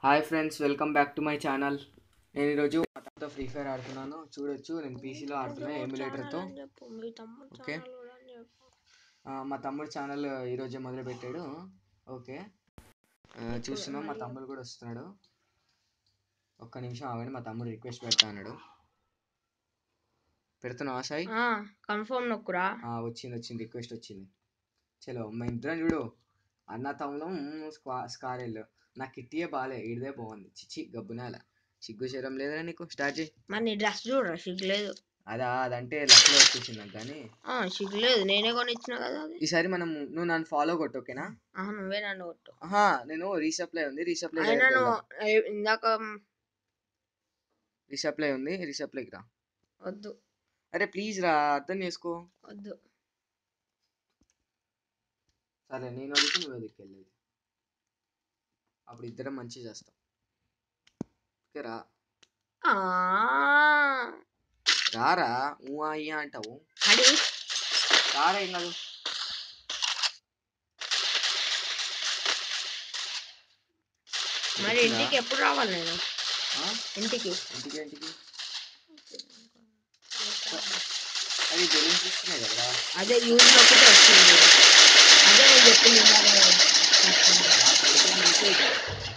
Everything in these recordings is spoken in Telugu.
Hi friends welcome back to my channel నేను ఈరోజు మా తమ్ముతో ఫ్రీ ఫైర్ ఆడుతున్నాను చూడొచ్చు నేను పీసీలో ఆడుతున్నా ఎమ్యులేటర్తో చెప్పు మీ తమ్ముడు ఓకే. ఛానల్ కూడా అని చెప్పు మా తమ్ముడు ఛానల్ ఈరోజే మొదలు పెట్టాడు ఓకే ఆ, చూస్తున్నాం మా తమ్ముడు కూడా వస్తున్నాడు ఒక్క నిమిషం ఆగండి మా తమ్ముడు రిక్వెస్ట్ పెడతా అన్నాడు పెడుతున్నావా సాయి ఆ కన్ఫర్మ్ నొక్కురా ఆ, వచ్చింది వచ్చింది రిక్వెస్ట్ వచ్చింది చలో మా ఇద్దరం చూడు అన్న తమ్ములం స్క్వా స్కారెల్ నా కిట్టియే బాలే ఈడిదే బాగుంది చిచి గబ్బునాల సిగ్గు శరం లేదురా నీకు స్టార్ట్ చేయి మరి నీ డ్రెస్ చూడరా సిగ్గులేదు అదా అదంటే లక్లో వచ్చేసింది నాకు కానీ ఆ సిగ్గులేదు నేనే కొనిచ్చిన కదా అది ఈసారి మనం నువ్వు నన్ను ఫాలో కొట్టు ఓకేనా ఆహా నువ్వే నన్ను కొట్టు ఆహా నేను రీసప్లై ఉంది రీసప్లై అయినా నువ్వు ఏ- ఇందాక రీసప్లై ఉంది రీసప్లైకి రా వద్దు అరే ప్లీజ్ రా అర్థం చేసుకో వద్దు సరే నేను అడిగితే నువ్వు ఎదుకెళ్ళేది అప్పుడు ఇద్దరం మంచి చేస్తాం ఓకే రా ఆ రారా ఊ ఆ ఈ ఆ అంటావు అడి రారా ఏం కాదు మరి వచ్చిందా? ఇంటికి ఎప్పుడు రావాలి నేను ఆ? ఇంటికి ఇంటికి ఇంటికి అది బెలూన్స్ ఇస్తున్నాయి కదరా అదే యూజ్ ఒకటి వచ్చింది అదే నేను చెప్పింది ఇందాక. నా చేతిలో నుంచే ఇక.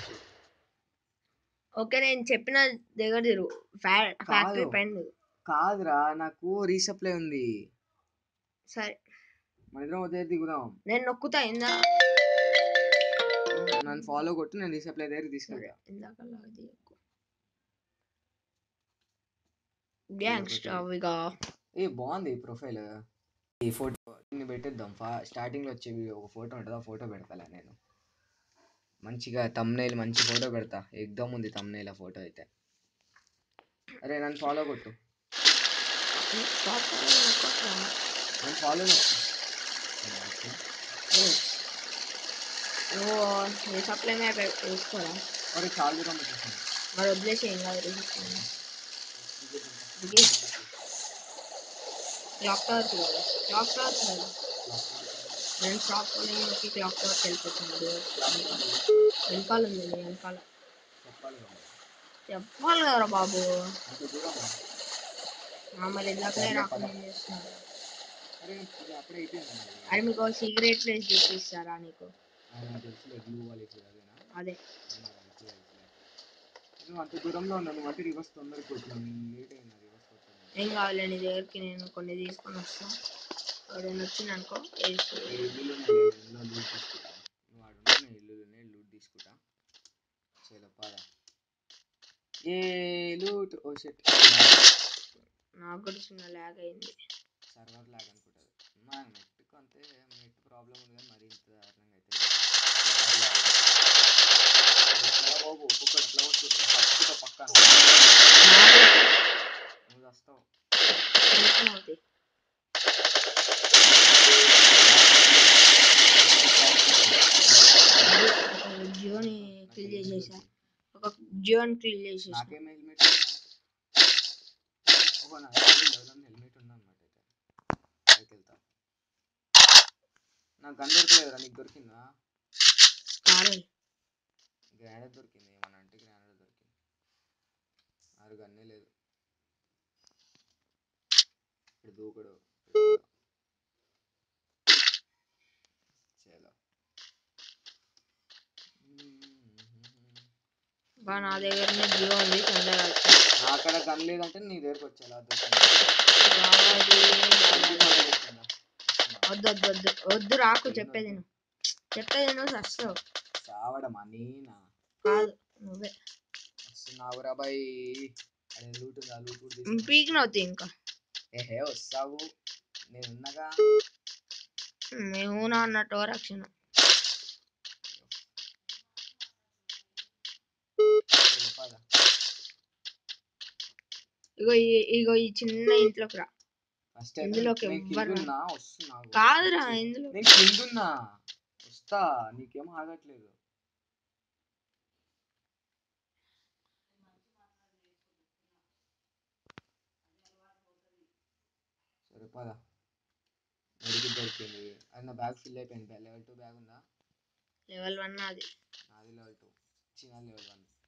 ఓకే నేను చెప్పిన దగ్గర తిరుగు ఫ్యా- ఫ్యాక్టరీ కాదు. పైన తిరుగు. కాదురా నాకు రీసప్లై ఉంది సరే మన ఇద్దరం ఒకే దిగుదాం నేను నొక్కుతా ఇందా నన్ను ఫాలో కొట్టు నేను రీసప్లై దగ్గరికి తీసుకెళ్తా ఇందాక అది ఎక్కువ గ్యాంగ్స్టర్ ఇక ఏ బాగుంది ఈ ప్రొఫైల్ ఈ ఫోటో దీన్ని పెట్టేద్దాం ఫా స్టార్టింగ్లో వచ్చే వీడియో ఒక ఫోటో ఉంటుంది ఆ ఫోటో పెడతాలే నేను మంచిగా తమ్నైల్ మంచి ఫోటో పెడతా ఎగ్దమ్ ఉంది తమ్నైల్ ఆ ఫోటో అయితే అరే నన్ను ఫాలో కొట్టు నన్ను ఫాలో కొట్టు నువ్వు సప్లై మ్యాప్ వేసుకోరా అరే చాలా దూరం వచ్చేసింది మరి వదిలేసి ఏం కాదు రిజిస్టర్ క్లాక్ టవర్కి కదా క్లాక్ టవర్కి కదా నేను షాప్ నొక్కి క్లాక్ టవర్కి వెళ్ళిపోతున్నాడు వెనకాల ఉంది నీ వెనకాల చెప్పాలి కదా చెప్పాలి కదరా బాబు అంత దూరం ఆ, మరి ఇందాకనే రాకుండా ఏం చేస్తున్నారు అరే ఇది అప్పుడే అయిపోయింది మరి. అది మీకు సీక్రెట్ ప్లేస్ చూపిస్తారా నీకు ఆ, నాకు తెలుసులే బ్లూ వాళ్ళు ఇప్పుడు అదేనా అదే నాకు తెలుసులే, తెలుసులే. నువ్వు అంత దూరంలో ఉన్నావు నువ్వు అంటే రివర్స్ తొందరగా కొట్టినావు నేను లేట్ అయింది రివర్స్ కొట్టాను ఏం కావాలి నీ దగ్గరికి నేను కొన్ని తీసుకొని వస్తాను ఎవరైనా వచ్చింది అనుకో వేసి ఏ ఇల్లులు ఉన్నాయి ఇల్లులో లూట్ తీసుకుంటా నువ్వు ఆడున్నా నేను ఇల్లులోనే లూట్ తీసుకుంటా చలో పద ఏ లూట్ ఓ షెట్ నాకు కూడా చిన్న ల్యాగ్ అయింది సర్వర్ లాగ్ అనుకుంటుంది మా నెట్కు అంతే నెట్ ప్రాబ్లం ఉంది కానీ మరి ఇంత దారుణంగా అయితే లేదు. server lag. ఎట్లా బాబు ఒక్కొక్కటి ఎట్లా వస్తుంది పట్టుకుంటా పక్కన నువ్వు వస్తావు అవుతాయి ఒక జియోని కిల్ చేసేసా ఒక జియోని కిల్ చేసేసా నాకేం హెల్మెట్ ఒక నా హెల్మెట్ ఉందన్నమాట అయితే పైకి వెళ్తా నాకు గన్ దొరకలేదురా నీకు దొరికిందా కారే గ్రానైట్ దొరికింది ఏమన్నా అంటే గ్రానైట్ దొరికింది ఆరు గన్నే లేదు ఇక్కడ దూకుడు చలో బా నా దగ్గరనే జియో ఉంది తొందరగా వచ్చి నా అక్కడ గన్ లేదంటే నీ దగ్గరకు వచ్చేలా దొరికింది బావాది, బావాది. దొరికిందా? వద్దు వద్దు వద్దు వద్దు రాకు చెప్పేది నువ్వు చెప్పేది నువ్వు వస్తావు చావడమా నేనా కాదు నువ్వే వస్తున్నావురా బాయ్ అదే లూట్ ఉందా లూట్ కూడా తీసుకున్నా. పీకినవుతాయి ఇంకా ఏహే వస్తావు నేను ఉన్నగా మేము నా అన్నట్టు రక్షణ చలో పద. ఇగో ఈ ఇగో ఈ చిన్న ఇంట్లోకి రా ఫస్ట్ అయితే ఇందులోకి నేను ఎవ్వరు కిందున్నా వస్తున్నా కాదురా ఇందులో నేను కిందున్నా వస్తా నీకేం ఆగట్లేదు సరే పద మెడికల్ దొరికింది అది నా బ్యాగ్ ఫిల్ అయిపోయింది లెవెల్ టూ బ్యాగ్ ఉందా లెవెల్ వన్ అది నాది లెవెల్ టూ చిన్న లెవెల్ వన్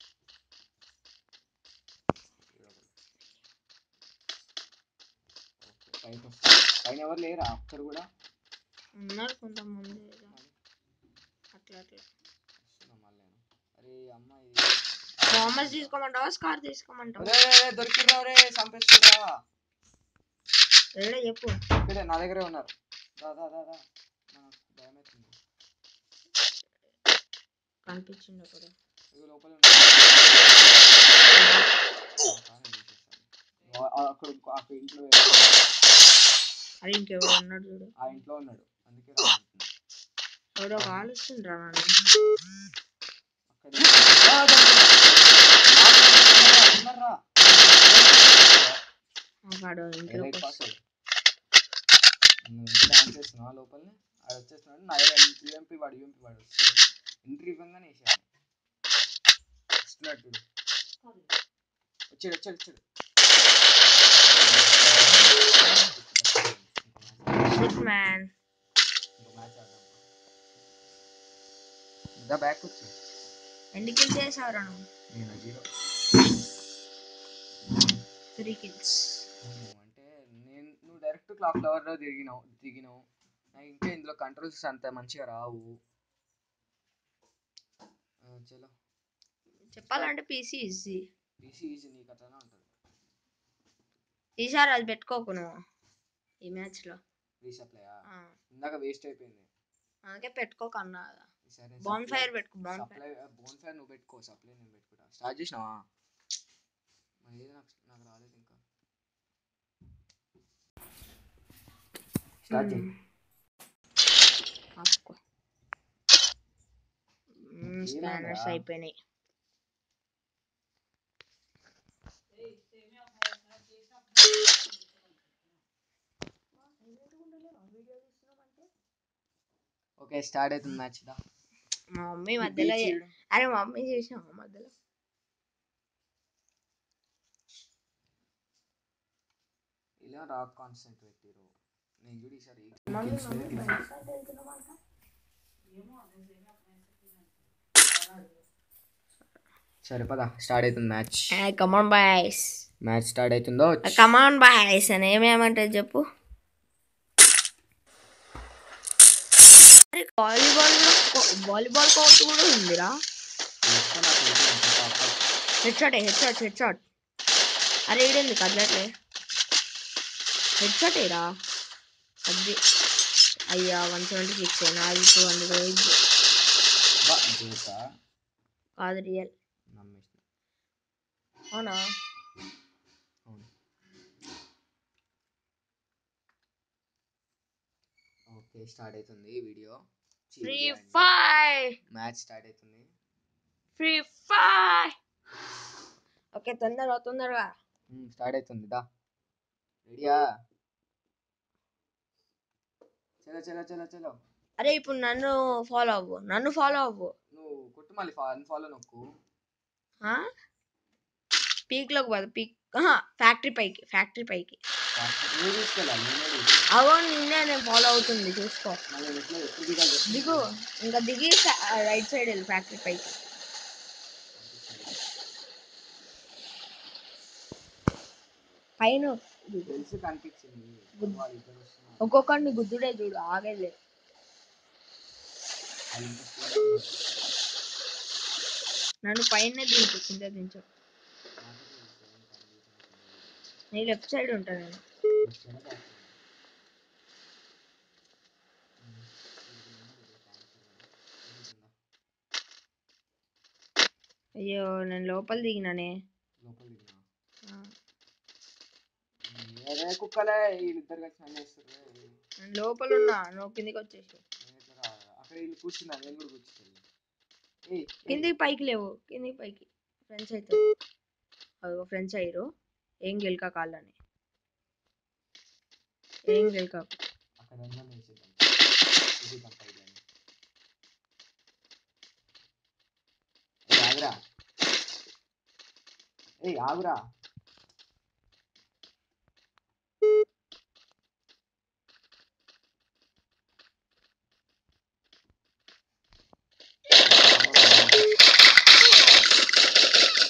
పైకి వస్తుంది పైన ఎవరు లేరా ఒక్కరు కూడా ఉన్నారు కొంతమంది ఏదో. అట్లా అట్లా వస్తున్నా మళ్ళీ నేను. అరే అమ్మ ఇది కామర్స్ తీసుకోమంటావా స్కార్ తీసుకోమంటావా ఒరే, ఒరే, ఒరే, దొరికిర్రా రే చంపేస్తురా ఏడా చెప్పు ఇక్కడే నా దగ్గరే ఉన్నారు దా దా దా దా నాకు భయం అవుతుంది కనిపించింది ఒకడు ఇగో లోపల ఉన్నారు. ఆ, కానీ నేను చేస్తాను. ఆ- ఆ, అక్కడ ఇంకో- అక్కడ ఇంట్లో ఎవరో ఉన్నారు. అరే ఇంకెవరు ఉన్నాడు చూడు ఆ ఇంట్లో ఉన్నాడు అందుకే రామంటున్నా ఎవడో కాలుస్తుండ్రా నన్ను అక్కడ ఆ, దొరికిందా? ఆ, ఉన్నారా, ఉన్నారా? వాడు ఏ ఇంట్లోకి రైట్ వస్తాడు పాస్వర్డ్ నువ్వు ఇంకా డాన్స్ చేస్తున్నావా లోపలనే ఆడు వచ్చేస్తున్నాడు నా యూఎంపీ వాడు యూఎంపీ వాడు వస్తాడు ఎంట్రీ ఇవ్వగానే వేసాను వస్తున్నాడు చూడు వచ్చాడు వచ్చాడు వచ్చాడు షిట్ మ్యాన్ ఇంకో మ్యాచ్ ఆడదాం దా బ్యాక్ వచ్చి ఎన్ని కిల్స్ చేసావురా నువ్వు నేను జీరో త్రీ కిల్స్ అంటే నేను నువ్వు డైరెక్ట్ క్లాక్ టవర్లో దిగినావు దిగినావు నాకు ఇంకా ఇందులో కంట్రోల్స్ అంత మంచిగా రావు ఆ, చలో చెప్పాలంటే పీసీ ఈజీ పీసీ ఈజీ నీకు అట్లానే ఉంటుంది ఈసారి అది పెట్టుకోకు నువ్వు ఈ మ్యాచ్లో రీసప్లయా ఇందాక వేస్ట్ అయిపోయింది అందుకే పెట్టుకోకు అన్నా కదా ఈసారి బాన్ ఫైర్ పెట్టుకో bonfire supply bonfire నువ్వు పెట్టుకో సప్లై నేను పెట్టుకుంటా స్టార్ట్ చేసినావా మరి ఏది నాకు నాకు రాలేదు ఇంకా స్టార్ట్ చేయి ఆపుకో స్పానర్స్ ఏమైందిరా? అయిపోయినాయి ఓకే స్టార్ట్ అవుతుంది మ్యాచ్ దా మా మమ్మీ మధ్యలో బీచ్ చే- అరే మా మమ్మీ చేసాం మధ్యలో ఇలా రాక్ కాన్స్టెంట్ పెట్టిరు నేను చూడు ఈసారి మమ్మీ kills మమ్మీ లేదు. బయట side వెళ్తున్నామంట. సరే పద స్టార్ట్ అవుతుంది మ్యాచ్ ఏ కమాన్ బాయ్స్ మ్యాచ్ స్టార్ట్ అవుతుందో కమాన్ బాయ్స్ అని ఏమేమంటే చెప్పు అరే వాలీబాల్ కూడా వాలీబాల్ కోర్ట్ కూడా ఉందిరా head shot head shot head shot అరే ఈడేంది కదలట్లే హెడ్ షాట్ ఏరా అది అయ్యా వన్ సెవెంటీ సిక్స్ నాది టూ హండ్రెడ్ ఎయిట్ జోసా కాదు రియల్ నమ్మేసిన అవునా అవును ఓకే స్టార్ట్ అవుతుంది video free fire match start అవుతుంది ఫ్రీ ఫైర్ ఓకే తొందరగా తొందరగా స్టార్ట్ అవుతుంది దా రెడీయా చలో చలో చలో చలో అరే ఇప్పుడు నన్ను ఫాలో అవ్వు నన్ను ఫాలో అవ్వు నువ్వు కొట్టు మళ్ళీ అన్ఫాలో నొక్కు పీక్లోకి పోదు పీక్ ఫ్యాక్టరీ పైకి ఫ్యాక్టరీ పైకి నువ్వు తీసుకెళ్ళాలి నేనే తీసుకెళ్ళాలి అవో నిన్నే నేను ఫాలో అవుతుంది చూసుకో మళ్ళీ నేను ఎట్లా ఎప్పుడు దిగాలి చెప్పు. దిగు ఇంకా దిగి రైట్ సైడ్ వెళ్ళి ఫ్యాక్టరీ పైకి పైన దిగు. తెలుసు కనిపించింది వాళ్ళు ఇద్దరు వస్తున్నారు ఒక్కొక్కడిని గుద్దుడే చూడు ఆగలే వాళ్ళు ఇంకా speed గా ఉన్నారు. నన్ను పైన దించు కింద దించు నాకు తెలుసు, ఏం పని లేదు. నేను లెఫ్ట్ సైడ్ ఉంటాను నేను వచ్చాడా back side? ఉమ్, ఇది ఉన్నది, ఇది cancel కదా. ఇది ఉందా? అయ్యో నేను లోపల దిగినానే లోపల దిగినా ఆ, ఏరే కుక్కలే వీళ్ళిద్దరు కలిసి నన్ను వేస్తారు నేను లోపల ఉన్నా నువ్వు కిందికి వచ్చేసి నేను ఎట్లా రా అక్కడ వీళ్ళు కూర్చున్నా నేను కూడా కూర్చుంటాను ఏయ్ కిందికి పైకి లేవు కిందికి పైకి ఫ్రెండ్స్ అయితే అదిగో ఫ్రెండ్స్ అయ్యారు ఏం గెలక కాళ్ళని ఏం గెలక అక్కడ ఉన్న వేసేద్దాం వేసేద్దాం పైకి అని. ఏయ్ ఆగురా ఏయ్ ఆగురా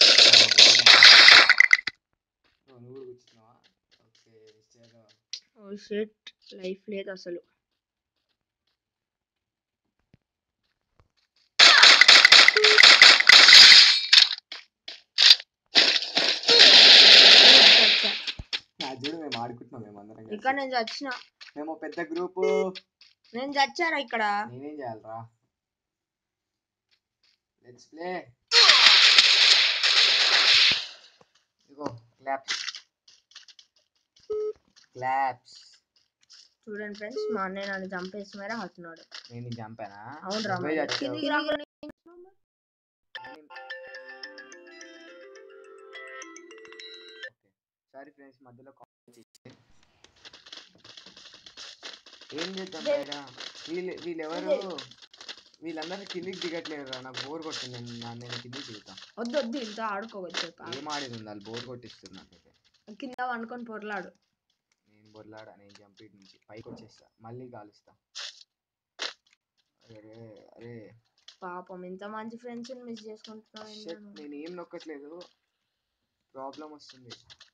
ఓ, నువ్వు కూడా కూర్చున్నావా ఓకే చలో ఓ షిట్ లైఫ్ లేదు అసలు చచ్చా. అది చూడు మేము ఆడుకుంటున్నాం మేము అందరం కలిసి. ఇక్కడ నేను చచ్చిన మేము పెద్ద గ్రూప్ నేను చచ్చారా ఇక్కడ నేనేం చేయాలరా లెట్స్ ప్లే ఇగో క్లాప్స్ క్లాప్స్ చూడండి ఫ్రెండ్స్ మా అన్నయ్య నన్ను చంపేసి మరీ హత్తున్నాడు నేను నీకు చంపానా అవునరా నువ్వే చచ్చావు. కిందికి రాకుండా సారీ ఫ్రెండ్స్ మధ్యలో కాల్ చేసి ఏం చేద్దాం దే- బయట వీళ్ళు వీళ్ళెవరు వీళ్ళందరూ కిందికి దిగట్లేదురా నాకు బోర్ కొట్టింది నేను నా- నేను కిందికి దిగుతా వద్దు వద్దు ఇంత ఆడుకోవచ్చు ఏం ఆడేది ఉంది వాళ్ళు బోర్ కొట్టిస్తుంది నాకైతే కింద వండుకొని పొరలాడు నేను బొర్లాడా నేను జంపీట్ నుంచి పైకి వచ్చేస్తా మళ్ళీ కాలుస్తా అరే అరే పాపం ఇంత మంచి ఫ్రెండ్స్ మిస్ చేసుకుంటున్నావు షట్ ఏంటో. నేను ఏం నొక్కట్లేదు ప్రాబ్లం వస్తుంది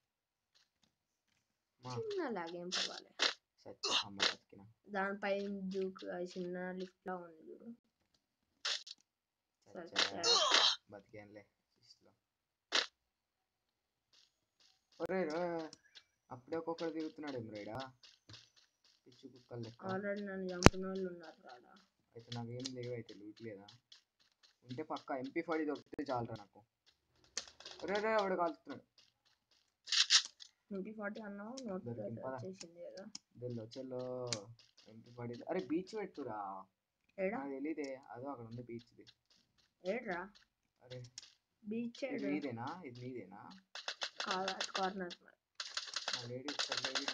మా చిన్న లాగేం పర్వాలే సత్య అమ్మ బతికిన దానిపై జూక్ చిన్న లిఫ్ట్ లా ఉంది చూడు సత్య సత్య. బతికేనులే సిస్ట్లో ఒరే రా అప్పుడే ఒక్కొక్కడు తిరుగుతున్నాడు ఏం రేడా పిచ్చి కుక్కలు లెక్క ఆల్రెడీ నన్ను చంపిన వాళ్ళు ఉన్నారు రాడా అయితే నాకేం లేవు అయితే లూట్ లేదా ఉంటే పక్క ఎంపీ ఫైవ్ దొరికితే చాలరా నాకు ఒరే రే ఆవిడ కాలుతున్నాడు ట్వంటీ ఫార్టీ అన్నావు నోట్ దొరికింది పద. వచ్చేసింది కదా చెల్లో చెల్లో ఎంపీ ఫైవ్ అరే బీచ్ పెట్టురా ఏడా నాకు తెలియదే అదో అక్కడ ఉంది బీచ్ది ఏడ్రా అరే బీచ్ ఇది నీదేనా ఇది నీదేనా కాదు కార్నర్ నా లేడీ లేడీ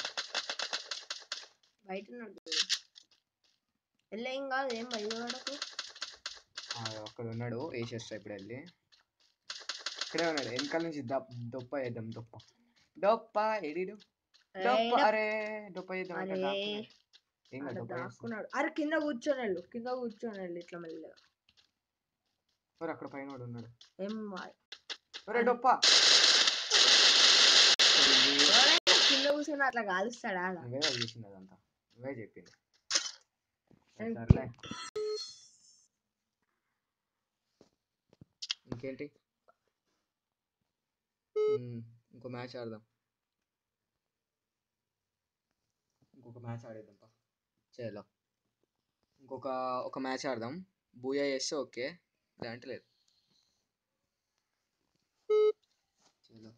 బయట ఉన్నాడు చూడు. వెళ్ళే ఏం కాదు ఏం బయటకు అక్కడ ఉన్నాడు వేసేస్తా ఇప్పుడు వెళ్ళి ఇక్కడే ఉన్నాడు వెనకాల నుంచి దప్ దొప్ప వేద్దాం దొప్ప దొప్ప ఎడిడు దొప్ప అరే దొప్ప చేద్దాం అంటే అరే. దాక్కున్నాడు. ఏం కాదు దొప్ప చేస్తాం. దాక్కున్నాడు అరే కింద కూర్చొని వెళ్ళు కింద కూర్చొని వెళ్ళు ఇట్లా మెల్లగా ఒరే అక్కడ పైన వాడు ఉన్నాడు ఏం వా- ఒరే డొప్ప ఎవరైనా కింద కూర్చొని అట్లా కాలుస్తాడా అలా నువ్వే వాళ్ళు చేసింది అదంతా నువ్వే చెప్పింది Thank సర్లే ఇంకేంటి మ్మ్, ఇంకో మ్యాచ్ ఆడదాం ఇంకొక మ్యాచ్ ఆడేద్దాం పా చేయాలో ఇంకొక ఒక మ్యాచ్ ఆడదాం బూయా చేస్తే ఓకే లేదంటే లేదు చలో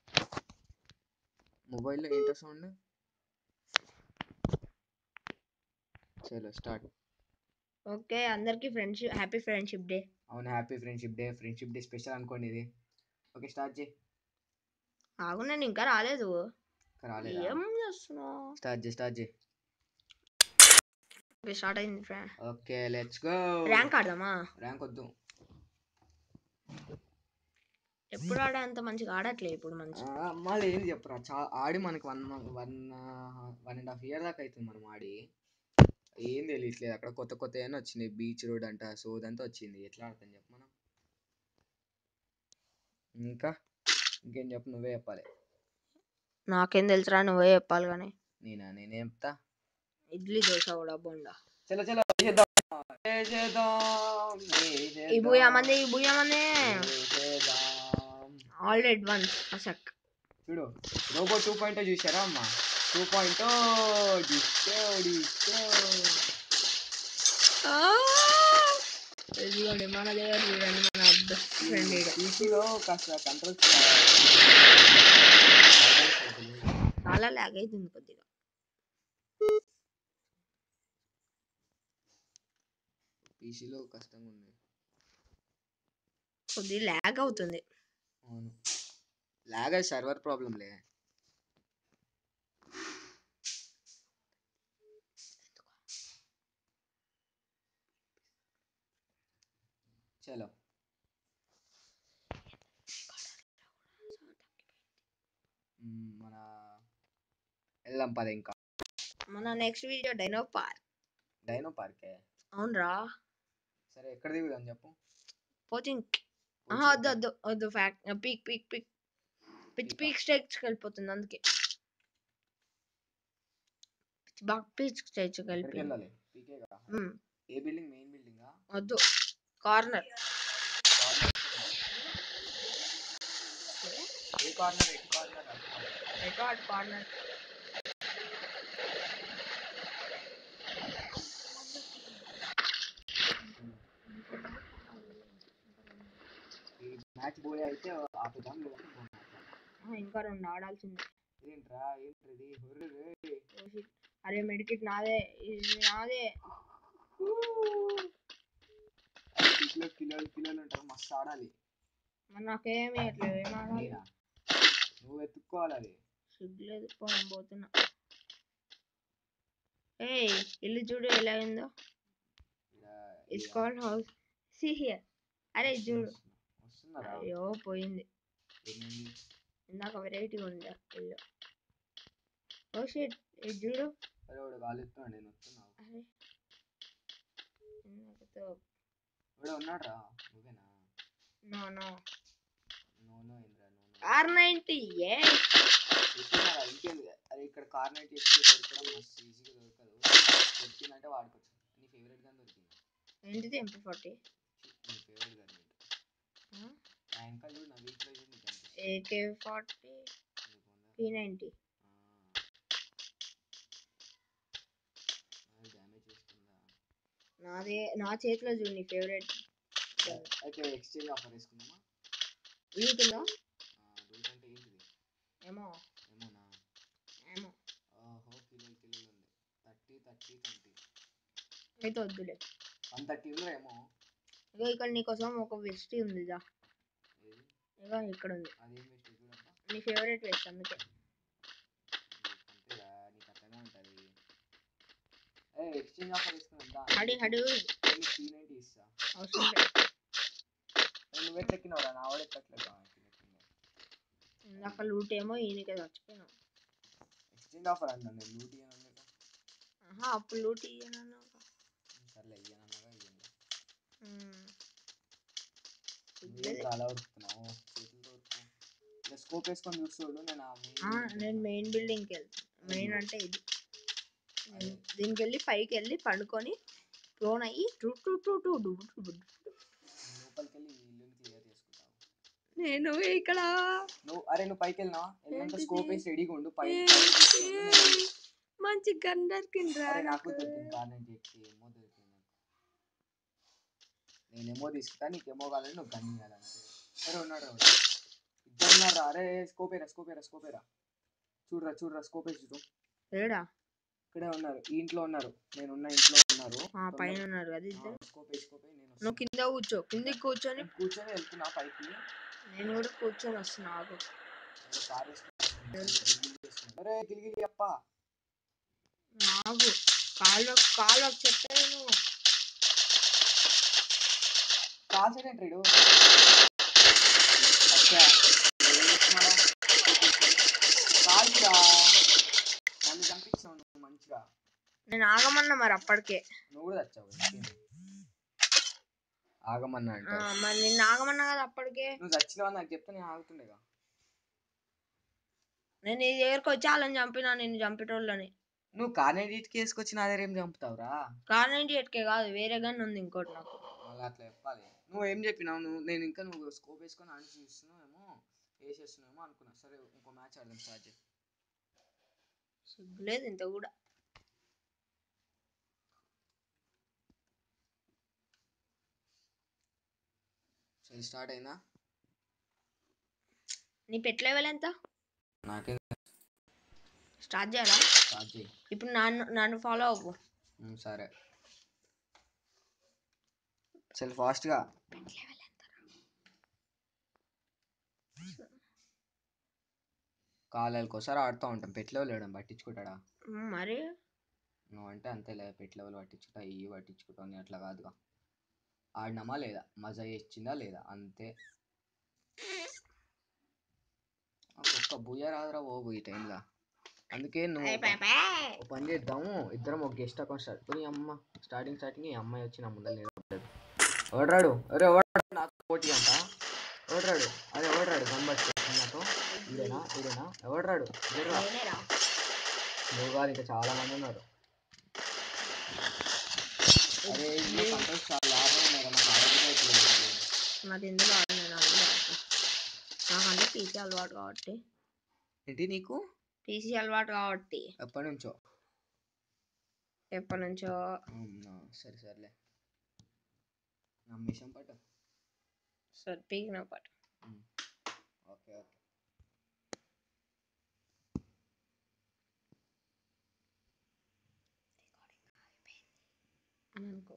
మొబైల్లో ఏంటో సౌండ్ చలో స్టార్ట్ ఓకే అందరికి ఫ్రెండ్షిప్ హ్యాపీ ఫ్రెండ్షిప్ డే అవును happy friendship day friendship day special అనుకోండి ఇది ఓకే స్టార్ట్ చేయి ఆగు నేను ఇంకా రాలేదు ఇంకా రాలేదా ఏం చేస్తున్నావు స్టార్ట్ చేయి స్టార్ట్ చేయి ఓకే స్టార్ట్ అయింది friend okay let's go rank ఆడదామా ర్యాంక్ వద్దు ఎప్పుడు ఆడే అంత మంచిగా ఆడట్లే ఇప్పుడు మంచి ఆ, మళ్ళీ ఏంది చెప్పరా చా ఆడి మనకి one one one and half year దాకా అవుతుంది మనం ఆడి ఏం తెలియట్లేదు అక్కడ కొత్త కొత్త ఏమైనా వచ్చినాయి బీచ్ రోడ్ అంట సోదంతా వచ్చింది ఎట్లా ఆడతాం చెప్పు మనం ఇంకా ఇంకేం చెప్పు నువ్వే చెప్పాలి నాకేం తెలుసురా నువ్వే చెప్పాలి కానీ నేనా నేనేం చెప్తా ఇడ్లీ దోశ కూడా బోండా చలో చలో చేద్దాం చేద్దాం ఈ బూయా మంది ఈ బూయా మంది చేద్దాం ఆల్ అడ్వాన్స్ అసక్ చూడు రోబో టూ పాయింట్ చూసారా అమ్మ టూ పాయింట్ డిస్కో డిస్కో ఇదిగోండి మన దగ్గర చూడండి మన బెస్ట్ ఫ్రెండ్ పీసీలో కాస్త కంట్రోల్ చాలా లాగ్ అవుతుంది కొద్దిగా పీసీలో కష్టంగా ఉంది కొద్దిగా లాగ్ అవుతుంది అవును లాగ్ సర్వర్ ప్రాబ్లంలే చలో మ్మ్, మన వెళ్దాం పద ఇంకా మన next video dino park dino పార్కే అవునరా సరే ఎక్కడ దిగుదాం చెప్పు పోచింగ్ వద్దు వద్దు వద్దు fact peak peak peak pitch Peak ఆ? పీక్ స్టేక్స్కి వెళ్ళిపోతుంది అందుకే బాగా పీచ్ చేయొచ్చు ఎక్కడికి కలిపి వెళ్ళాలి పీకే కదా మ్మ్. ఏ బిల్డింగ్ మెయిన్ బిల్డింగా వద్దు కార్నర్ ఏ కార్నర్ ఎటు కార్నర్ ఎటో అటు కార్నర్ ఈ మ్యాచ్ పోయి అయితే ఆపుదాం లేదంటే ఇంకో match. ఇంకా రెండు ఆడాల్సింది ఏంట్రా ఏంటిది హొర్రే ఓ shit. అరే మెడికిట్ నాదే ఇది నాదే కిలో కిలోలు కిలోలు ఉంటారు మస్తు ఆడాలి మరి నాకేమి అట్లేదు ఏం ఆడాలి నేనా నువ్వు వెతుక్కోవాలి అది సిగ్గులేదు పోను పోతున్నా ఏయ్ ఇల్లు చూడు ఎలా ఉందో ఈడ it's called house see here అరే ఇది చూడు వస్తున్నారా అయ్యో పోయింది ఏమైంది ఇందాక వెరైటీ ఉంది ఇల్లు ఓ షిట్ ఇది చూడు అరే వాడు కాలుస్తున్నాడు నేను వస్తున్నావు అరే ఇందాకతో వాడు ఉన్నాడ్రా నువ్వేనా నో నో నో నో ఏంద్రా నో నో ఆర్ నైంటీ ఏ చూస్తున్నారా ఇంకేంది అరే ఇక్కడ కార్ నైట్ ఎక్కి దొరకడం మస్తు ఈజీగా దొరకదు దొరికిందంటే వాడుకోవచ్చు నీ ఫేవరెట్ గన్ దొరికింది ఏంటిది ఎంపీ ఫార్టీ నీ ఫేవరెట్ గన్ ఏంటి ఆ వెనకాల చూడు నా వీక్ ప్రైజ్ నీకు అనిపిస్తుంది AK forty P ninety damage చేస్తుందా నాదే నా చేతిలో చూడు నీ ఫేవరెట్ అయితే ఎక్స్చేంజ్ ఆఫర్ వేసుకుందామా లూట్ ఉందా రూట్ అంటే ఏంటిది ఏమో ఏమోనా ఏమో ఓహో కిలోలు కిలోలు ఉంది థర్టీ థర్టీ ట్వంటీ అయితే వద్దులే వన్ థర్టీ ఉందా ఏమో ఇగో ఇక్కడ నీకోసం ఒక వెస్ట్ ఉంది దా ఏది ఇగో ఇక్కడ ఉంది అదేం వేస్ట్ చూడబ్బా నీ ఫేవరెట్ వెస్ట్ అందుకే అంతేగా నీకు అట్లనే ఉంటుంది ఏ ఎక్స్చేంజ్ ఆఫర్ వేసుకుందా హడి హడి త్రీ నైంటీ ఇస్తా అవసరం లేదు ఏ, నువ్వు ఎట్లా ఎక్కినవరా నా వాడు ఎక్కట్లేదు ఇందాక లూట్ ఏమో ఈయనకే చచ్చిపోయినాం ఎక్స్చేంజ్ ఆఫర్ అన్నా నేను లూట్ ఇయ్యను అన్నాక ఆహా అప్పుడు లూట్ ఇయ్యనన్నా సర్లే ఇయ్యను అన్నాగా ఇయ్యను సిగ్గులేదు. అలా ఉరుకుతున్నావు చేతులతో ఉరుకు ఇలా స్కోప్ వేసుకొని చూసుకోడు నేను ఆ main ఆ, building నేను కి మెయిన్ బిల్డింగ్కి వెళ్తాను మెయిన్ అంటే ఇది నేను దీనికి వెళ్ళి పైకి వెళ్ళి పండుకొని ప్రోన్ అయ్యి టూ టూ టూ టూ డు డు డు డు. వెళ్తాను. లోపలికి వెళ్ళి ఈ ఇల్లుని క్లియర్ చేసుకుంటావు నేను ఇక్కడ నువ్వు అరే నువ్వు పైకి వెళ్ళినావా వెళ్ళినాక ఏంటిది? స్కోప్ వేసి రెడీగా ఉండు పై ఏ, పైకి తీసుకెళ్ళు. ఏ, నేను- మంచి గన్ దొరికిందిరా అరే నాకు నాకు. దొరికింది కార్ నుంచి ఎక్కి ఏమో దొరికింది నాకు నేనేమో తీసుకుంటా నీకేమో కావాలని నువ్వు గన్ ఇవ్వాలంటే సరే ఉన్నాడు రా వాడు. ఇద్దరు ఉన్నారా అరే స్కోపేరా స్కోపేరా స్కోపేరా చూడరా చూడరా స్కోప్ వేసి చూడు ఏడా ఇక్కడే ఉన్నారు ఈ ఇంట్లో ఉన్నారు నేను ఉన్న ఇంట్లో ఉన్నారు ఆ, పైన ఉన్నారు కదా ఇద్దరు స్కోప్ వేసి స్కోప్ వేసి నేను నువ్వు వస్తున్నా. కింద కూర్చో కిందికి కూర్చొని నేను కూర్చొని వెళ్తున్నా పైకి నేను కూడా కూర్చొని వస్తున్నా ఆగు నేను కార్ వేసుకొని గిలిగిలి చేస్తున్నా. అరే గిలిగిలి అప్ప ఆగు కాళ్ళు కాళ్ళు చెప్పాను కాల్ సైడ్ ఏంటి రీడు అచ్చా ఏం చేస్తున్నాడా కాల్చురా నన్ను చంపించావు నువ్వు మంచిగా నేను ఆగమన్నా మరి అప్పటికే నువ్వు కూడా తెచ్చావు ఇంకేంది? ఆగమన్నా ఆ, అంటే మరి నిన్ను ఆగమన్నా కదా అప్పటికే నువ్వు చచ్చినావు నాకు చెప్తే నేను ఆగుతుండేగా నేను నీ దగ్గరకు వచ్చి వాళ్ళని చంపినా నేను చంపేటోళ్ళని నువ్వు కార్నెట్ వేసుకొచ్చి నా దగ్గర ఏం చంపుతావురా కార్ నైన్టీ ఎట్కే కాదు వేరే గన్ ఉంది ఇంకోటి నాకు మళ్ళీ అట్లా చెప్పాలి నువ్వు ఏం చెప్పినావు నువ్వు నేను ఇంకా నువ్వు స్కోప్ వేసుకొని ఆడి చూస్తున్నావేమో వేసేస్తున్నావేమో అనుకున్నా సరే ఇంకో మ్యాచ్ ఆడదాం స్టార్ట్ చేయి సిగ్గులేదు ఇంత కూడా సరే స్టార్ట్ అయిందా నీ పెట్ లెవెల్ ఎంత నాకే స్టార్ట్ చేయాలా స్టార్ట్ చేయి ఇప్పుడు నన్ను నన్ను ఫాలో అవ్వు ఉమ్, సరే చల్ ఫాస్ట్గా పెట్ లెవెల్ ఎంత కాలాలకోసారి ఆడుతూ ఉంటాం పెట్లో లేడం పట్టించుకుంటాడా మరి నువ్వు అంటే అంతేలే పెట్ లెవెల్ పట్టించుకుంటా ఇవి పట్టించుకుంటావు అని అట్లా కాదుగా ఆడినామా లేదా మజా ఇచ్చిందా లేదా అంతే ఒక్క బుయ్య రాదురా బాబు ఈ టైంలో అందుకే నువ్వు అయ్ ఒక- పాయ్ పాయ్. ఒక పని చేద్దాము ఇద్దరం ఒక గెస్ట్ అకౌంట్ స్టార్ట్ పోనీ అమ్మ స్టార్టింగ్ స్టార్టింగ్ ఈ అమ్మాయి వచ్చి నా ముందర నిలబడ్డది ఓడరాడు అరే ఓడరాడు నాకు పోటీ అంట ఓడరాడు అరే ఓడరాడు గంబట్ నాతో ఇదేనా ఇదేనా ఎవడరాడు జర్రా నేనేరా నువ్వు కాదు ఇంకా చాలా మంది ఉన్నారు అరే ఇందులో కంట్రోల్స్ చాలా లాభం ఉన్నాయి కదా నాకు ఆడబుద్ధి అవుతలేదు. మరి ఇందులో ఆడినాను అందులో ఆడను. నాకంటే పీసీ అలవాటు కాబట్టి ఏంటి నీకు పీసీ అలవాటు కాబట్టి ఎప్పటి నుంచో ఎప్పటి నుంచో అవునా సరే సర్లే నమ్మేషం పట్టు సరే పీకిన పాటు ఓకే ఓకే అని అనుకో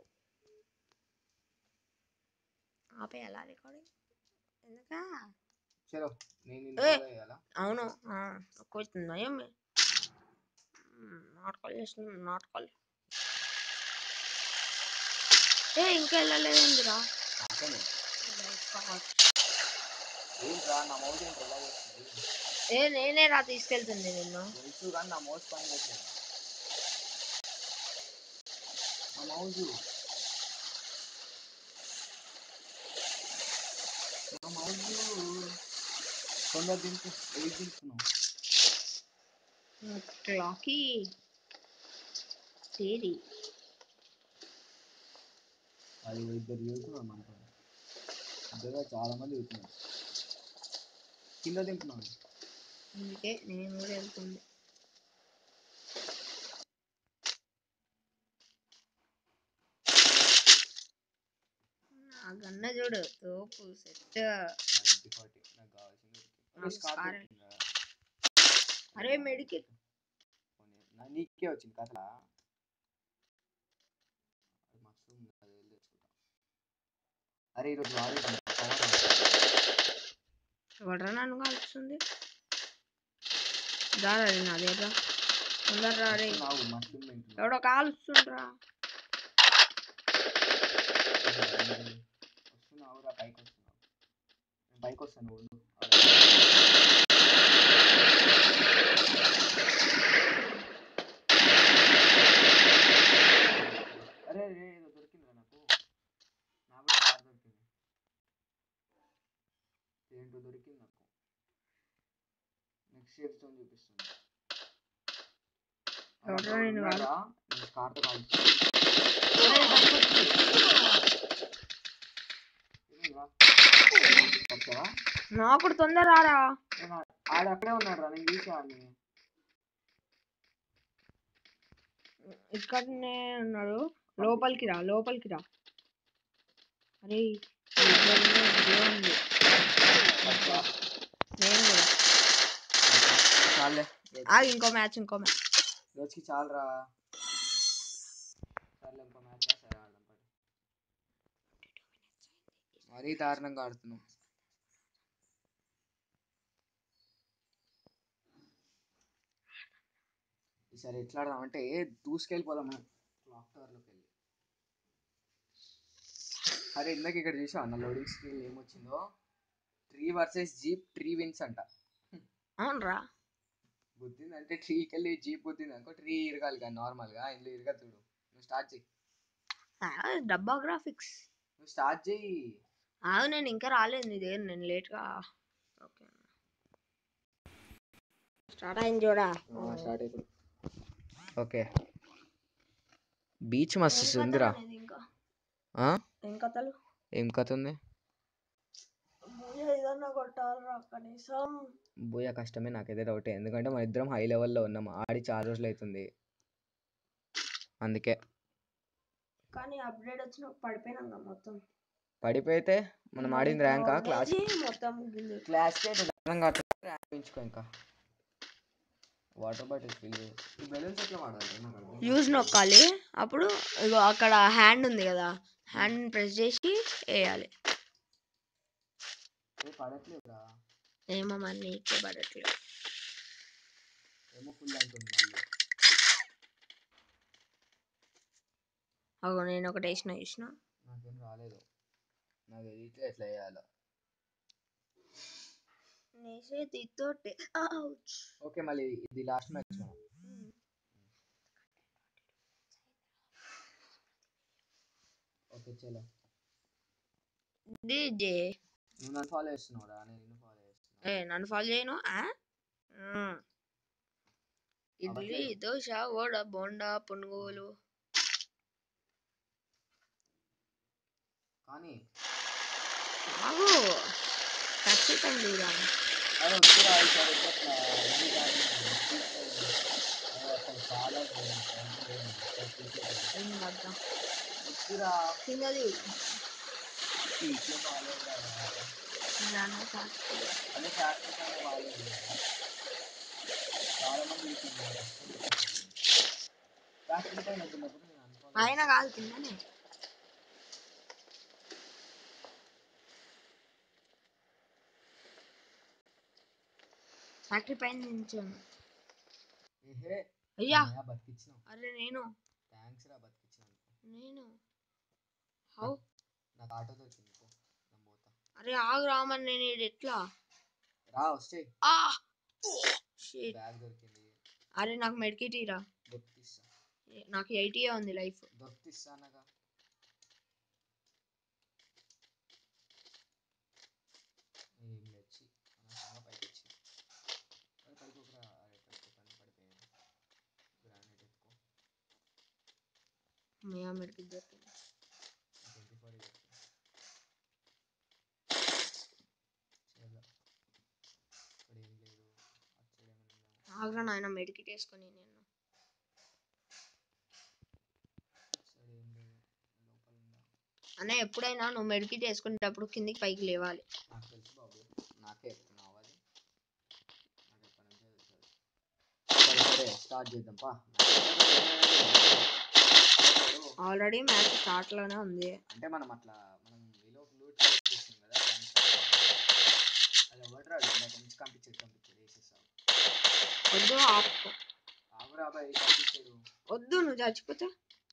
ఆపేయాలా రికార్డింగ్ ఎందుకా చలో నేను నిన్ను ఏ! follow చేయాలా అవును వచ్చిందా ఏమి నాటకాలు చేస్తున్నాను నాటకాలు ఏ ఇంకా వెళ్ళలేదేందిరా నాకేనే ఏంట్రా నా మౌజ్ ఏంటి ఎలా చేస్తుంది ఏ నేనే రా తీసుకెళ్తుంది నిన్ను తెలుసు కానీ నా మౌజ్ పని చేయట్లేదు నా మౌజు నా మౌజు తొందర దింపు ఏది దింపుతున్నావు క్లాకీ తేరి అది ఇద్దరు చదువుతున్నారు మనతో ఇద్దరు చాలా మంది చదువుతున్నారు కింద దింపున్నాను అందుకే నేను కూడా వెళ్తుంది ఆ గన్న చూడు తోపు సెట్ నైంటీ ఫార్టీ నాకు కావాల్సింది నాకు స్కార్ scar. దొరికిందా? అరే మెడికిట్ పోనీ, నా నీకే వచ్చింది కథ అది మస్తు ఉంది అది వెళ్ళి తెచ్చుకుంటా అరే ఈరోజు వాడేసి పవర్ ఎవడరా నన్ను కాల్చుతుంది దారా నా దగ్గర తొందరరా రే నాకు మస్తు ఉంది ఇంట్లో. ఎవడో కాలుస్తుండ్రా వస్తున్నావురా పైకి వస్తున్నావు నేను పైకి వస్తాను ఉండు అరే రే ఏదో దొరికిందిరా నాకు నాకు కూడా కార్ దొరికింది ఏంటో దొరికింది నాకు నెక్స్ట్ షేప్ స్టోన్ చూపిస్తుంది అరే, ఎవడ్రా అక్కడ నిన్ను ఉన్నాడా? నేను స్కార్తో కాల్చుతాను వచ్చావా నాకు కూడా తొందర రారా నేను ఆ- ఆడ అక్కడే ఉన్నాడు రా నేను చూసా అని ఇక్కడనే ఉన్నాడు లోపలికి రా లోపలికి రా అరే ఇద్దరు ఇద్దరే ఉంది నేను కూడా చాలే ఆగు ఇంకో మ్యాచ్ ఇంకో మ్యాచ్ రోజుకి చాలరా సర్లే ఇంకో మ్యాచ్ సరే ఆడదాం పడు మరీ దారుణంగా ఆడుతున్నాం ఈసారి ఎట్లా ఆడదాం అంటే దూసుకెళ్ళిపోదాం మనం క్లాక్ టవర్లోకి వెళ్ళి అరే ఇందాక ఇక్కడ చూసావా నా లోడింగ్ స్క్రీన్ ఏమొచ్చిందో tree versus jeep tree wins అంట అవునరా గుద్దింది అంటే ట్రీకి వెళ్ళి జీప్ గుద్దింది అనుకో ట్రీ ఇరగాలి కానీ నార్మల్గా ఇందులో ఇరగా చూడు నువ్వు స్టార్ట్ చెయ్యి డబ్బా గ్రాఫిక్స్ నువ్వు స్టార్ట్ చెయ్యి ఆగు నేను ఇంకా రాలేదు నీ దగ్గర నేను లేట్గా ఓకే స్టార్ట్ అయింది చూడా స్టార్ట్ అయిపోయి ఓకే బీచ్ మస్తు ఉందిరా ఇంకా ఆ? ఏం కథలు ఏం కథ ఉంది ఏదన్నా కొట్టాలరా కనీసం బోయా కష్టమే నాకైతే డౌటే ఎందుకంటే మన ఇద్దరం హై లెవెల్లో ఉన్నాం ఆడి చాలా రోజులు అవుతుంది అందుకే కానీ అప్డేట్ వచ్చిన పడిపోయినాం కదా మొత్తం పడిపోతే మనం ఆడింది ర్యాంకా క్లాస్ ఇది మొత్తం ముగ్గింది క్లాస్ ర్యాంక్ పెంచుకో ఇంకా వాటర్ బాటిల్ ఫిల్ ఈ బెలూన్స్ ఎట్లా వాడాలి నాకు అర్థం యూజ్ నొక్కాలి అప్పుడు ఇగో అక్కడ హ్యాండ్ ఉంది కదా హ్యాండ్ ప్రెస్ చేసి వేయాలి ఏ పడట్లేదురా ఏమో మరి నీకే పడట్లేదు ఏమో ఫుల్ అంటుంది మళ్ళీ అగో నేను ఒకటి వేసిన చూసిన నాకేం రాలేదు నాకు తెలియట్లే ఎట్లా చేయాలో చేతితోటి ouch. ఓకే మళ్ళీ ఇది లాస్ట్ మ్యాచ్ మనం ఓకే చలో డీజే నువ్వు నన్ను ఫాలో చేస్తున్నావురా నేను నిన్ను ఫాలో చేస్తున్నా ఏ నన్ను ఫాలో చేయను ఆ? మ్మ్. ఇడ్లీ అవ్వట్లేదు. దోశ వడ బోండా పునుగులు కానీ ఆగు ఖచ్చితంగా తీరా అది వద్దురా ఈసారి ఎట్లా ఇది కానీ అది అసలు చాలా ఏం కాదు వద్దురా కిందది ఇట్లా బాగాలేదురా నాన్న సాక్షి. అదే ఫ్యాక్టరీ పైన బాగాలేదు చాలా మంది చూస్తున్నారు ఫ్యాక్టరీ పైన వద్దున్నప్పుడు నేను అనుకోలేదు పైన కాదు కిందనే ఫ్యాక్టరీ పైన నించాను ఏహే అయ్యా అన్నయ్య బతికించినావు అరే నేను థ్యాంక్స్ రా బతికించినావు నేను హౌ నాకు ఆటో దొరికింది పో నేను పోతా అరే ఆగు రామన్ నేను ఈడు ఎట్లా రా వస్తే ఆ షిట్ బ్యాగ్ దొరికింది అరే నాకు మెడికిట్ ఇరా దొరికిస్తా నాకు ఎయిటీ ఉంది లైఫ్ దొరికిస్తా అనగా ఏం లేచి అనవసరంగా పైకి వచ్చి మరి పడిపోకురా అరే పడిపోతాను పడిపోయాను గ్రానైట్ ఎత్తుకో మేయా మెడికిట్ దొరికింది ట్వంటీ ఫోర్ చేద్దాం ఇక్కడ ఏం లేదు అటు సైడ్ ఏమైనా ఉందేమో ఆగ్రా నాయన మెడికిట్ వేసుకొని నేను అటు సైడ్ ఏం లేదు లోపల ఉందా అన్న ఎప్పుడైనా నువ్వు మెడికిట్ వేసుకునేటప్పుడు కిందికి పైకి లేవాలి నాకు తెలుసు బాబు నాకే చెప్తున్నావు అది నాకు ఎప్పటి నుంచో తెలుసు అది. సరే సరే స్టార్ట్ చేద్దాం పా ఆల్రెడీ మ్యాచ్ స్టార్ట్ లోనే ఉంది అంటే మనం అట్లా మనం విలో లూట్ చేస్తాం కదా దానికి అది ఎవరు రాడు నాకు మంచి కంపించేది కంపించేది వేసేస్తావు వద్దు ఆపు ఆగురా బాయ్ కంపించాడు వద్దు నువ్వు చచ్చిపోతే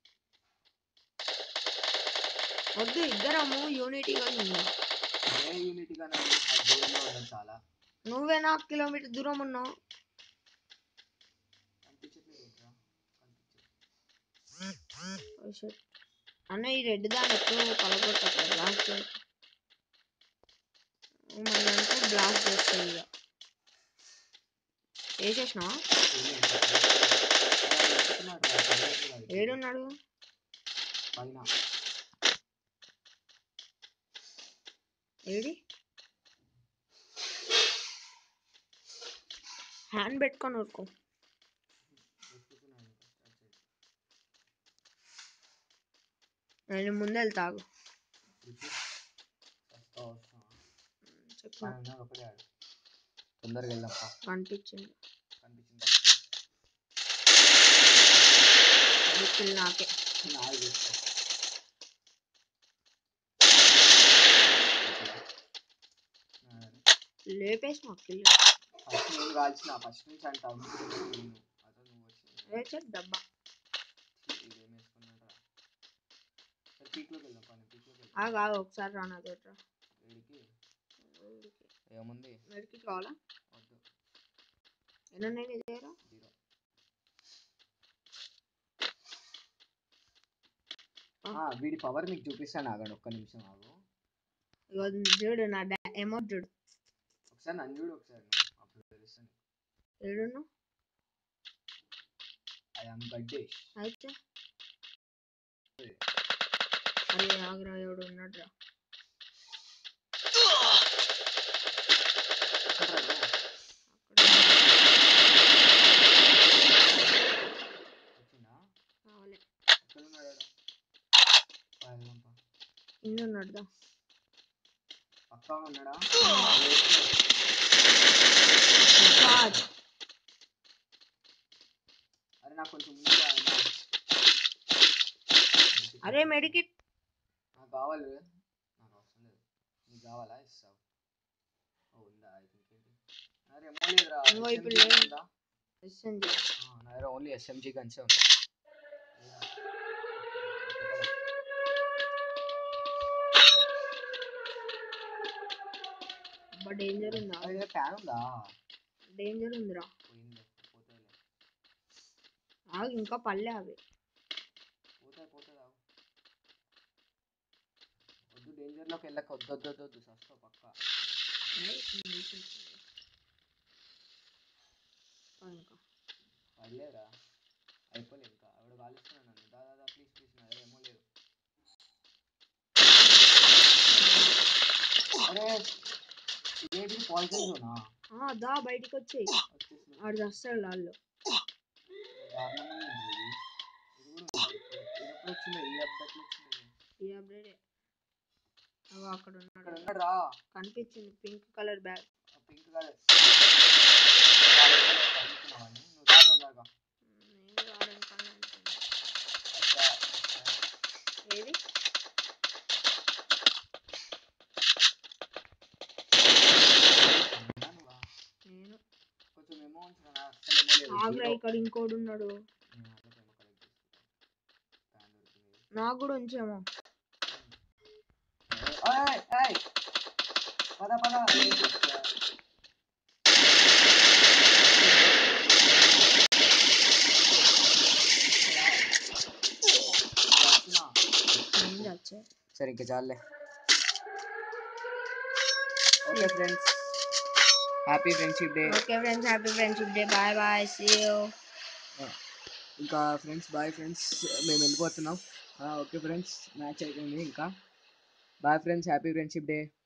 వద్దు ఇద్దరము యూనిటీగా ఉంది ఏ యూనిట్గానే ఆ దూరంలో ఉన్నది చాలా నువ్వే నాకు కిలోమీటర్ దూరం ఉన్నావు కనిపించట్లేదు ఏంట్రా కనిపించదు Oh shit. అన్న ఈ రెడ్ దాన్ని ఎప్పుడు పలగొట్టక బ్లాస్ట్ మనంతా బ్లాస్ట్ చేస్తాయి ఇక వేసేసినావా ఏడున్నాడు పైన ఏడి హ్యాండ్ పెట్టుకొని ఊరుకో వెతుకుతున్నాను స్టార్ట్ చేయి నేను ముందు వెళ్తాగు ఇప్పుడు వస్తా వస్తా చెప్పు పైన ఉన్నాడు ఒకటే ఆడు తొందరగా వెళ్దాం పా కనిపించింది కనిపించింది అది kill నాకే నాలుగు చేస్తా లేపేసిన కిల్ ఫస్ట్ నేను కాల్చిన ఫస్ట్ నుంచి అంటావు నేను అతను నువ్వు వచ్చి వేసాడు డబ్బా ఇదేం వేసుకున్నాడా సరే పీక్లోకి వెళ్దాం పని పీక్లోకి వెళ్దాం ఆగు ఆగు ఒకసారి రా నా తోట వీడికి ఏముంది మెడికి కావాలా వద్దు ఎన్ని ఉన్నాయి నీ దగ్గర జీరో ఆ. వీడి పవర్ మీకు చూపిస్తాను ఆగండి ఒక్క నిమిషం ఆగు ఇగో చూడు నా ఎమౌంట్ చూడు ఒకసారి నన్ను చూడు ఒకసారి నువ్వు అప్పుడు తెలుస్తుంది ఏడును ఐ ఆమ్ గడ్డేష్ అయితే అరే ఆగ్రా ఎవడు ఉన్నాడు రా వచ్చిందా కావాలి ఎక్కడ ఉన్నాడు ఆడ? పా, వెళ్దాం పా. ఇన్ని ఉన్నాడు దా పక్కా ఉన్నాడా God. అరే నాకు కొంచెం ముందుగా ఆయన. అరే మెడికిట్ నాకు కావాలి నాకు అవసరం లేదు నీకు కావాలా ఇస్తావు ఓ ఉందా ఐ థింక్ ఏంటి నా దగ్గర ఏమో లేదురా ఇంకో ఇప్పుడు SMG లేదు. ఉందా ఎస్ఎంజి ఆ, నా దగ్గర ఓన్లీ ఎస్ఎంజీ గన్సే ఉంది అబ్బా డేంజర్ ఉందా నా దగ్గర ఫ్యాన్ ఉందా డేంజర్ ఉందిరా పోయింది పోతాయిలే ఆగు ఇంకా పల్లె అవి పోతాయి పోతాయి ఆగు. వద్దు డేంజర్లోకి వెళ్ళక వద్దు వద్దు వద్దు వద్దు సస్తావు పక్క ఏయ్, కొన్ని నిమిషాలు. ఆ, ఇంకా పర్లేదురా అయిపోలే ఇంకా ఆవిడ కాలుస్తున్నాను నన్ను దా దా ప్లీజ్ ప్లీజ్ నా దగ్గర ఏమో లేదు అరే ఇదేంటి పాయిజన్ జోనా ఆ, దా బయటికి వచ్చేయి వచ్చేసి ఆడు వస్తాడు వాళ్ళు దారుణంగా ఉంది ఇది. ఇది కూడా ఉంది. ఇది ఎప్పుడు వచ్చిందో ఈ అప్డేట్ వచ్చింది ఈ అప్డేటే అగో అక్కడ ఇక్కడ ఉన్నాడు ఉన్నాడు రా కనిపించింది pink colour bag pink colour నువ్వు రా తొందరగా నేను రావడం కానీ అనుకున్నా. అచ్చా, అచ్చా. ఏది ఉన్నానుగా. నేను కొంచెం ఏమో ఉంచిన అసలు ఏమో లేదు ఆగ్రా జీరో. ఇక్కడ ఇంకోడు ఉన్నాడు నేను అట్లా ఏమో collect చేసుకుంటా. ప్యాన్ దొరికింది. నాకు కూడా ఉంచేమో ఏయ్, ఏయ్. పద పద నేను వచ్చే సరే ఇంకా చాలే okay friends happy friendship day okay friends happy friendship day bye bye see you ఇంకా ఫ్రెండ్స్ బాయ్ ఫ్రెండ్స్ మేము వెళ్ళిపోతున్నాం ఓకే ఫ్రెండ్స్ మ్యాచ్ అయిపోయింది ఇంకా bye friends happy friendship day